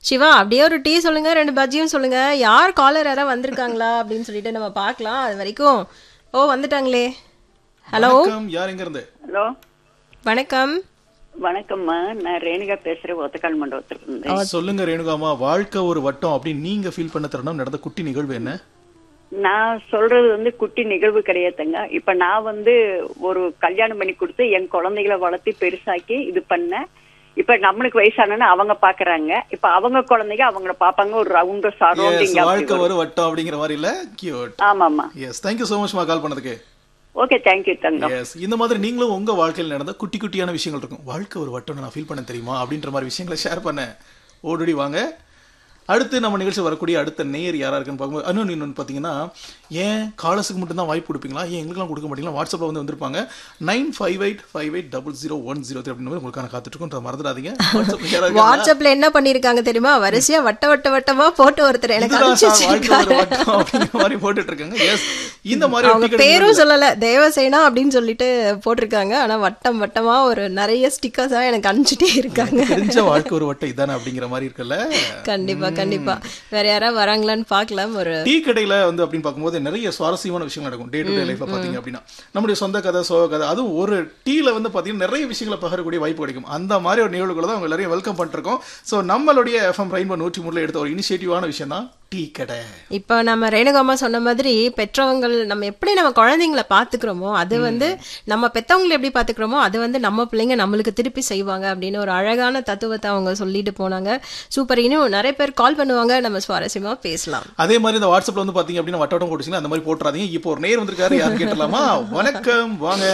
சிவா அப்படியே ஒரு டீ சொல்லுங்க ரெண்டு பஜ்ஜியும் சொல்லுங்க யார் காலர் யாரா வந்திருக்காங்களா அப்படின்னு சொல்லிட்டு நம்ம பார்க்கலாம் அது வரைக்கும் ஓ வந்துட்டாங்களே ஹலோ வணக்கம் யார் எங்க இருந்து ஹலோ வணக்கம் வணக்கம்மா நான் ரேணுகா பேசுறேன் ஒத்தக்கால் மண்டபத்துல இருந்து சொல்லுங்க ரேணுகாமா வாழ்க்கை ஒரு வட்டம் அப்படின்னு நீங்க ஃபீல் பண்ண தருணம் நடந்த குட்டி நிகழ்வு என்ன நான் சொல்றது வந்து குட்டி நிகழ்வு கிடையாதுங்க இப்ப நான் வந்து ஒரு கல்யாணம் பண்ணி கொடுத்து என் குழந்தைகளை வளர்த்து பெருசாக்கி இது பண்ணேன் இப்ப நம்மளுக்கு வயசானன்னு அவங்க பாக்குறாங்க இப்ப அவங்க குழந்தைங்க அவங்கள பாப்பாங்க ஒரு ரவுண்ட் Yes, சரௌண்டிங் வாழ்க்கை ஒரு வட்டம் அப்படிங்கிற மாதிரி இல்ல கியூட் ஆமாமா எஸ் தேங்க்யூ சோ மச்மா கால் பண்ணதுக்கு ஓகே தேங்க்யூ தங்கம் எஸ் இந்த மாதிரி நீங்களும் உங்க வாழ்க்கையில் நடந்த குட்டி குட்டியான விஷயங்கள் இருக்கும் வாழ்க்கை ஒரு வட்டம் நான் ஃபீல் பண்ண தெரியுமா அப்படின்ற மாதிரி விஷயங்களை ஷேர் பண்ண ஓடோடி வாங்க அடுத்து நம்ம நிகழ்ச்சி வரக்கூடிய அடுத்த நேர் யாரா இருக்குன்னு பார்க்கும்போது இன்னொன்று இன்னொன்று பார்த்தீங்கன்னா ஏன் காலஸுக்கு மட்டும் தான் வாய்ப்பு கொடுப்பீங்களா ஏன் எங்களுக்குலாம் கொடுக்க மாட்டீங்களா வாட்ஸ்அப்பில் வந்து வந்திருப்பாங்க nine five eight five eight double zero one zero three அப்படின்னு உங்களுக்கான காத்துட்ருக்கோம் மறந்துடாதீங்க வாட்ஸ்அப்ல யாரா இருக்காங்களா? வாட்ஸ்அப்ல என்ன பண்ணிருக்காங்க தெரியுமா வரிசையா வட்ட வட்ட வட்டமா போட்டு ஒருத்தர் எனக்கு இதுதான் அனுப்பிச்சு சார் வாழ்க்கை ஒரு வச்சிருக்காரு வட்டம் அப்படிங்கிற மாதிரி போட்டுட்டு இருக்காங்க எஸ் இந்த மாதிரி ஒரு அவங்க ticket பேரும் சொல்லல தேவசேனா அப்படின்னு சொல்லிட்டு போட்டிருக்காங்க ஆனா வட்டம் வட்டமா ஒரு நிறைய ஸ்டிக்கர்ஸா எனக்கு அனுப்பிச்சிட்டே இருக்காங்க தெரிஞ்ச வாழ்க்கை ஒரு வட்டம் இதானே அப்படிங்கிற மாதிரி இருக்குல்ல கண்டிப்பா கண்டிப்பா வேற யாராவது வராங்களான்னு பார்க்கலாம் ஒரு டீ கடையில வந்து அப்படின்னு பார்க்கும்போது நிறைய சுவாரஸ்யமான விஷயங்கள் நடக்கும் டே டு டே லைஃப்ல பாத்தீங்க அப்படின்னா நம்முடைய சொந்த கதை சோக கதை அதுவும் ஒரு டீல வந்து பாத்தீங்கன்னா நிறைய விஷயங்களை பகிரக்கூடிய வாய்ப்பு கிடைக்கும் அந்த மாதிரி ஒரு நிகழ்வுகளை தான் அவங்க எல்லாரையும் வெல்கம் பண்ணிருக்கோம் சோ நம்மளுடைய எஃப்எம் ரெயின்போ நூற்றி மூணுல எடுத்த ஒரு இனிஷியேட்டிவான விஷயம் தான் டீ கடை இப்போ நம்ம ரேணுகாமா சொன்ன மாதிரி பெற்றவங்கள் நம்ம எப்படி நம்ம குழந்தைங்களை பாத்துக்கிறோமோ அது வந்து நம்ம பெத்தவங்களை எப்படி பாத்துக்கிறோமோ அது வந்து நம்ம பிள்ளைங்க நம்மளுக்கு திருப்பி செய்வாங்க அப்படின்னு ஒரு அழகான தத்துவத்தை அவங்க சொல்லிட்டு போனாங்க சூப்பர் இன்னும் நிறைய பேர் கால் பண்ணுவாங்க நம்ம சுவாரஸ்யமா பேசலாம் அதே மாதிரி இந்த வாட்ஸ்அப்ல வந்து பாத்தீங்க அப்படின்னா வட்டோட்டம் போட்டுச்சிங்கன்னா அந்த மாதிரி போட்டுறாதீங்க இப்போ ஒரு நேர் வந்திருக்காரு யாரும் கேட்டலாமா வணக்கம் வாங்க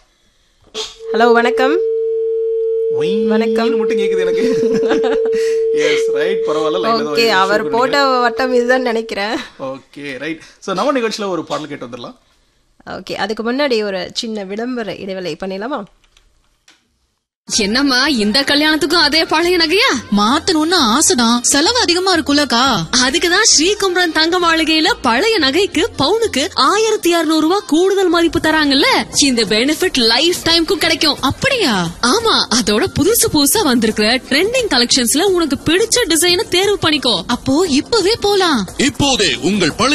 ஹலோ வணக்கம் வணக்கம் மட்டும் கேக்குது எனக்கு எஸ் ரைட் பரவாயில்ல லைன்ல தான் ஓகே ஒரு அவர் issue போட்ட வட்டம் இதுதான் நினைக்கிறேன் ஓகே ரைட் சோ நம்ம நிகழ்ச்சியில ஒரு பாடல் கேட்டு வந்துடலாம் ஓகே அதுக்கு முன்னாடி ஒரு சின்ன விளம்பர இடைவேளை பண்ணிடலாமா என்னம்மா இந்த கல்யாணத்துக்கும் அதே பழைய நகையா மாத்தணும்னு ஆசைதான் செலவு அதிகமா இருக்கும்லக்கா அதுக்குதான் ஸ்ரீகுமரன் தங்க மாளிகையில பழைய நகைக்கு பவுனுக்கு ஆயிரத்தி இருநூறு ரூபாய் கூடுதல் மதிப்பு தராங்கல்ல இந்த பெனிஃபிட் லைஃப் டைம்க்கும் கிடைக்கும் அப்படியா ஆமா அதோட புதுசு புதுசா வந்திருக்கிற ட்ரெண்டிங் கலெக்ஷன்ஸ்ல உனக்கு பிடிச்ச டிசைனை தேர்வு பண்ணிக்கோ அப்போ இப்பவே போலாம் இப்போதே உங்கள் பழைய